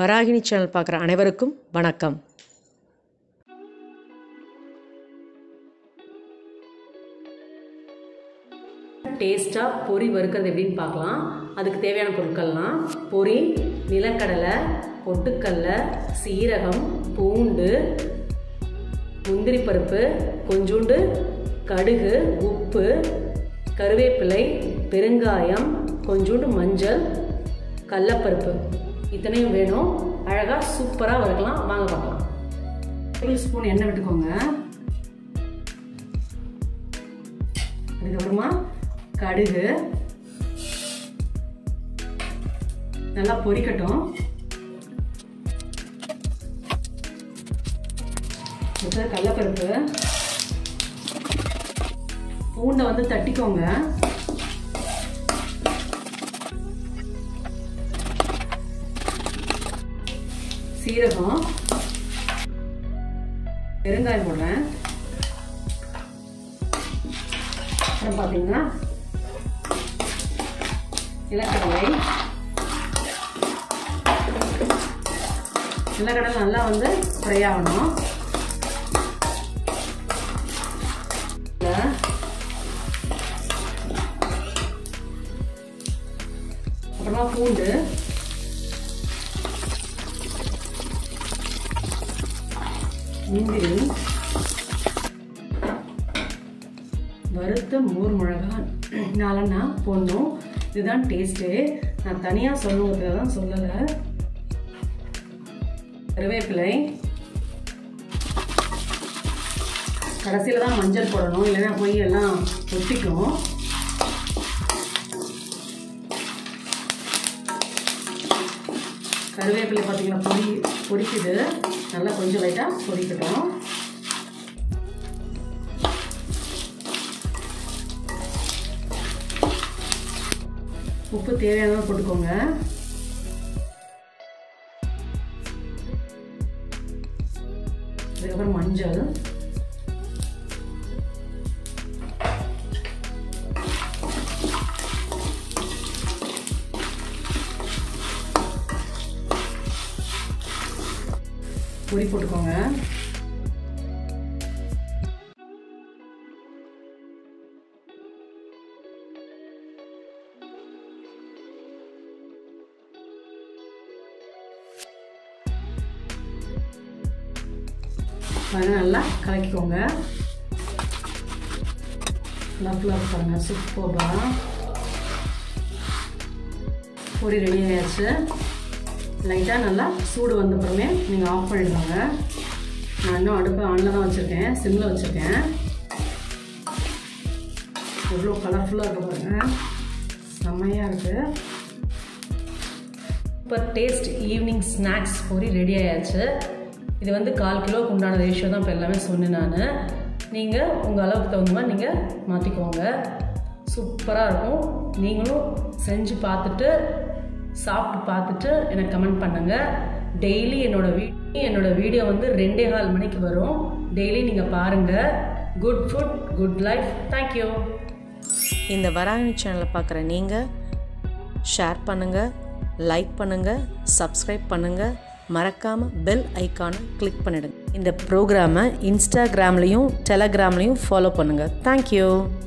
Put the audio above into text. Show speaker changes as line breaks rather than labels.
Varahini channel பார்க்குற அனைவருக்கும் வணக்கம் டேஸ்ட்டாக பொரி வறுக்கிறது எப்படின்னு பார்க்கலாம் அதுக்கு தேவையான பொருட்கள்லாம் பொரி நிலக்கடலை பொட்டுக்கடலை சீரகம் பூண்டு முந்திரி பருப்பு கொஞ்சோண்டு கடுகு உப்பு கருவேப்பிலை பெருங்காயம் கொஞ்சோண்டு மஞ்சள் கடலப்பருப்பு இத்தனையும் வேணும் அழகாக சூப்பராக வறுக்கலாம் வாங்க பார்க்கலாம் டேபிள் ஸ்பூன் எண்ணெய் விட்டுக்கோங்க அதுக்கப்புறமா கடுகு நல்லா பொரிக்கட்டும் அடுத்தது கடலப்பருப்பு பூண்டை வந்து தட்டிக்கோங்க சீரகம் பெருங்காயம் போடுறேன் அப்புறம் பார்த்தீங்கன்னா நிலக்கடலை நிலக்கடலை நல்லா வந்து ஃப்ரை ஆகணும் அப்புறமா பூண்டு முந்திரி வறுத்த மோர் மிளகா நாலன்னா போடணும் இதுதான் டேஸ்ட்டு நான் தனியாக சொல்லுங்கிறத தான் சொல்லலை கருவேப்பிலை கடைசியில் தான் மஞ்சள் போடணும் இல்லைன்னா போய் எல்லாம் ஒட்டிக்கும் கருவேப்பிலை பார்த்தீங்கன்னா பொடி பொடிக்குது நல்லா கொஞ்சம் லைட்டாக பொரிக்கட்டும் உப்பு தேவையானதை போட்டுக்கோங்க அதுக்கப்புறம் மஞ்சள் பொடி போட்டுக்கோங்க பாருங்க நல்லா கலக்கிக்கோங்க லவ் லவ் பாருங்க சூப்பர்பா பொரி ரெடி ஆயாச்சு லைட்டாக நல்லா சூடு வந்த அப்புறமே நீங்கள் ஆஃப் பண்ணிடுவாங்க நான் இன்னும் அடுப்பு ஆனில் தான் வச்சுருக்கேன் சிம்மில் வச்சுருக்கேன் எவ்வளோ கலர்ஃபுல்லாக இருக்க பாருங்க செம்மையாக இருக்குது இப்போ டேஸ்ட் ஈவினிங் ஸ்நாக்ஸ் பொரி ரெடி ஆயாச்சு இது வந்து கால் கிலோவுக்கு உண்டான ரேஷியோ தான் இப்போ எல்லாமே சொன்னேன் நான் நீங்கள் உங்கள் அளவுக்கு தகுந்த மாதிரி நீங்கள் மாற்றிக்கோங்க சூப்பராக இருக்கும் நீங்களும் செஞ்சு பார்த்துட்டு சாப்பிட்டு பார்த்துட்டு எனக்கு கமெண்ட் பண்ணுங்கள் டெய்லி என்னோட வீடியோ என்னோட வீடியோ வந்து ரெண்டே கால் மணிக்கு வரும் டெய்லி நீங்கள் பாருங்கள் good food good life thank you
இந்த வராகினி சேனலை பார்க்குற நீங்கள் ஷேர் பண்ணுங்கள் லைக் பண்ணுங்கள் சப்ஸ்கிரைப் பண்ணுங்கள் மறக்காமல் பெல் ஐக்கானை கிளிக் பண்ணிடுங்க இந்த ப்ரோக்ராமை இன்ஸ்டாகிராம்லேயும் டெலகிராம்லேயும் ஃபாலோ பண்ணுங்கள் தேங்க்யூ